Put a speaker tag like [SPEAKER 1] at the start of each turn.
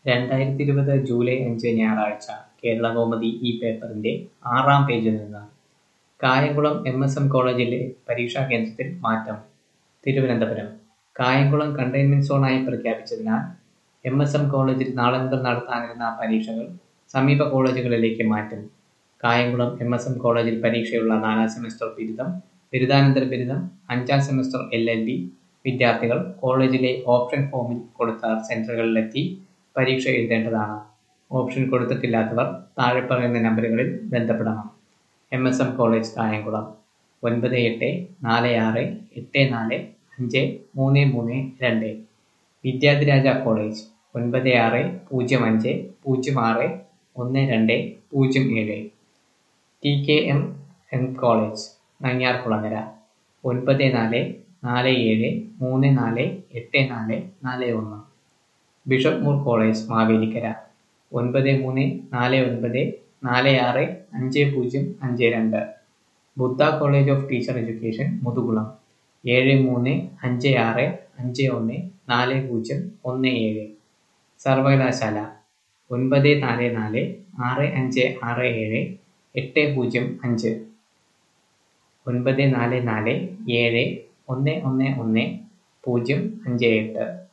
[SPEAKER 1] രണ്ടായിരത്തി ഇരുപത് ജൂലൈ അഞ്ച് ഞായറാഴ്ച കേരളകൗമുദി ഈ പേപ്പറിന്റെ ആറാം പേജിൽ നിന്ന് കായംകുളം എം എസ് എം കോളേജിലെ പരീക്ഷാ കേന്ദ്രത്തിൽ മാറ്റം തിരുവനന്തപുരം കായംകുളം കണ്ടെയ്ൻമെന്റ് സോണായി പ്രഖ്യാപിച്ചതിനാൽ എം എസ് എം കോളേജിൽ നാളെ മുതൽ നടത്താനിരുന്ന പരീക്ഷകൾ സമീപ കോളേജുകളിലേക്ക് മാറ്റും കായംകുളം എം എസ് എം കോളേജിൽ പരീക്ഷയുള്ള നാലാം സെമസ്റ്റർ ബിരുദം ബിരുദാനന്തര ബിരുദം അഞ്ചാം സെമസ്റ്റർ എൽ എൽ ബി വിദ്യാർത്ഥികൾ കോളേജിലെ ഓപ്ഷൻ ഫോമിൽ കൊടുത്ത സെന്ററുകളിലെത്തി പരീക്ഷ എഴുതേണ്ടതാണ് ഓപ്ഷൻ കൊടുത്തിട്ടില്ലാത്തവർ താഴെ പറയുന്ന നമ്പറുകളിൽ ബന്ധപ്പെടണം M S M college Kayamkulam ഒൻപത് എട്ട് നാല് ആറ് എട്ട് നാല് അഞ്ച് മൂന്ന് മൂന്ന് രണ്ട് വിദ്യാധിരാജ കോളേജ് ഒൻപത് ആറ് പൂജ്യം അഞ്ച് പൂജ്യം ആറ് ഒന്ന് രണ്ട് പൂജ്യം ഏഴ് T K M M college Nangiarkulangara ഒൻപത് നാല് നാല് ഏഴ് മൂന്ന് നാല് എട്ട് നാല് നാല് ഒന്ന് ബിഷപ്പ് മൂർ കോളേജ് മാവേലിക്കര ഒൻപത് മൂന്ന് നാല് ഒൻപത് നാല് ആറ് അഞ്ച് പൂജ്യം അഞ്ച് രണ്ട് Buddha college of teacher education Muthukulam ഏഴ് മൂന്ന് അഞ്ച് ആറ് അഞ്ച് ഒന്ന് നാല് പൂജ്യം ഒന്ന് ഏഴ് സർവകലാശാല ഒൻപത് നാല് നാല് ആറ് അഞ്ച് ആറ് ഏഴ് എട്ട് പൂജ്യം അഞ്ച് ഒൻപത് നാല് നാല് ഏഴ് ഒന്ന് ഒന്ന് ഒന്ന് പൂജ്യം അഞ്ച് എട്ട്